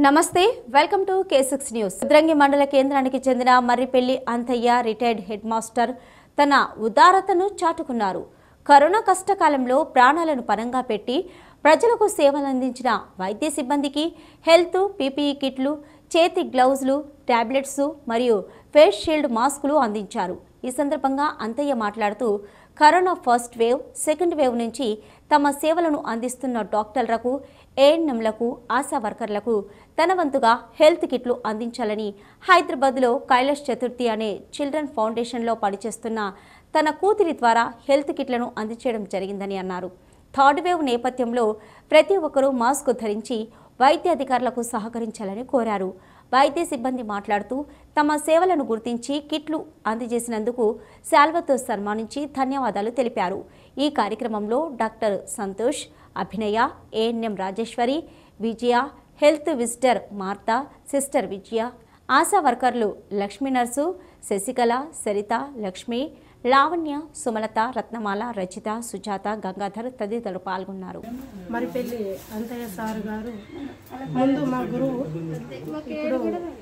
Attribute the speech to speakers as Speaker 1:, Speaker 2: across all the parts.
Speaker 1: నమస్తే welcome to K six news Rudrangi మండల కేంద్రానికి చెందిన Marripelli Antayya retired head master తన ఉదారతను చాటుకున్నారు కరోనా కష్టకాలంలో ప్రాణాలను పరంగా పెట్టి ప్రజలకు సేవలు అందించిన వైద్య సిబ్బందికి హెల్త్ పీపీఈ కిట్లు చేతి గ్లౌజులు టాబ్లెట్స్ మరియు ఫేస్ షీల్డ్ మాస్కులు అందించారు ఈ సందర్భంగా అంతయ్య మాట్లాడుతూ corona first wave second wave నుంచి తమ సేవలను అందిస్తున్న డాక్టర్లకు ఏఎన్ఎంలకు ఆశా వర్కర్లకు తన వంతుగా హెల్త్ కిట్లు అందించాలని హైదరాబాద్లో కైలాష్ చతుర్థి అనే చిల్డ్రన్ ఫౌండేషన్లో పనిచేస్తున్న తన కూతురి ద్వారా హెల్త్ కిట్లను అందించడం జరిగిందని అన్నారు థర్డ్ వేవ్ నేపథ్యంలో ప్రతి ఒక్కరూ మాస్క్ ధరించి వైద్య అధికారులకు సహకరించాలని కోరారు వైద్య సిబ్బంది మాట్లాడుతూ తమ సేవలను గుర్తించి కిట్లు అందజేసినందుకు శాల్వతో సన్మానించి ధన్యవాదాలు తెలిపారు ఈ కార్యక్రమంలో doctor Santosh Abhinaya ANM Rajeshwari Vijaya health visitor Martha sister Vijaya Asha వర్కర్లు లక్ష్మీ నర్సు శశికళ సరిత లక్ష్మి లావణ్య సుమలత రత్నమాల రచిత సుజాత గంగాధర్ తదితరులు పాల్గొన్నారు
Speaker 2: మరిపెల్లి అంతయ్య సార్ గారు ముందు మా గురువు ఇప్పుడు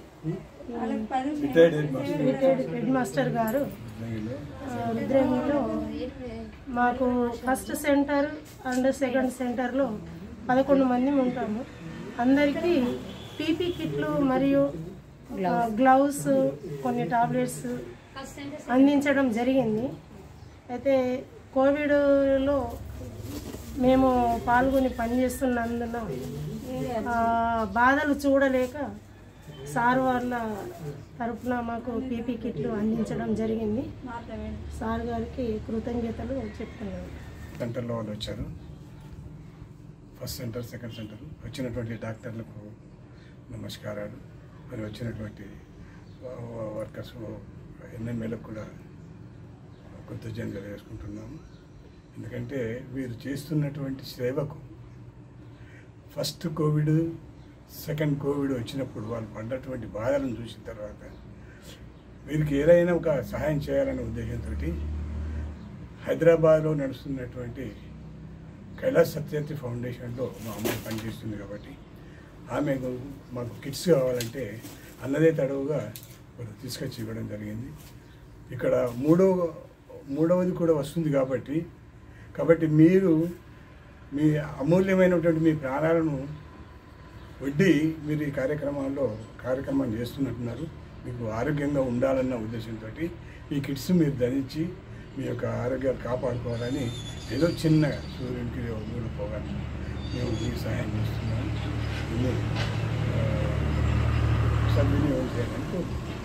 Speaker 2: రిటైర్డ్ హెడ్ మాస్టర్ గారు ఆ, రుద్రంగిలో మాకు ఫస్ట్ సెంటర్ అండ్ సెకండ్ సెంటర్లో పదకొండు మంది ఉంటాము అందరికీ పీపీ కిట్లు మరియు ఆ, గ్లౌస్ కొన్ని టాబ్లెట్స్ అందించడం జరిగింది అయితే కోవిడ్లో మేము పాల్గొని పనిచేస్తున్నందున ఆ, బాధలు చూడలేక సార్ వాళ్ళ తరపున మాకు పీపీ కిట్లు అందించడం జరిగింది సార్ గారికి కృతజ్ఞతలు చెప్తున్నాను
Speaker 3: సెంటర్లో వాళ్ళు వచ్చారు ఫస్ట్ సెంటర్ సెకండ్ సెంటర్ వచ్చినటువంటి డాక్టర్లకు నమస్కారాలు మరి వచ్చినటువంటి వర్కర్స్ ఎన్ఎంఏలకు కూడా కృతజ్ఞతలు తెలియజేసుకుంటున్నాము ఎందుకంటే వీరు చేస్తున్నటువంటి సేవకు ఫస్ట్ కోవిడ్ సెకండ్ కోవిడ్ వచ్చినప్పుడు వాళ్ళు పడ్డటువంటి బాధలను చూసిన తర్వాత వీరికి ఏదైనా ఒక సహాయం చేయాలనే ఉద్దేశంతో హైదరాబాద్లో నడుస్తున్నటువంటి కైలాస్ సత్యర్థి ఫౌండేషన్లో మా అమ్మాయి పనిచేస్తుంది కాబట్టి ఆమెకు మాకు కిట్స్ కావాలంటే అన్నదే తడవుగా వాళ్ళు తీసుకొచ్చి ఇవ్వడం జరిగింది ఇక్కడ మూడో మూడవది కూడా వస్తుంది కాబట్టి కాబట్టి మీరు మీ అమూల్యమైనటువంటి మీ ప్రాణాలను వడ్డీ మీరు ఈ కార్యక్రమాల్లో కార్యక్రమం చేస్తున్నట్టున్నారు మీకు ఆరోగ్యంగా ఉండాలన్న ఉద్దేశంతో ఈ కిట్స్ మీరు ధరించి మీ యొక్క ఆరోగ్యాలు కాపాడుకోవాలని ఏదో చిన్న సూర్యునికి మూడు పోగా మేము మీకు సహాయం చేస్తున్నాము దీన్ని ఆ, సద్వినియోగం చేయాలని కోరుకుంటున్నాను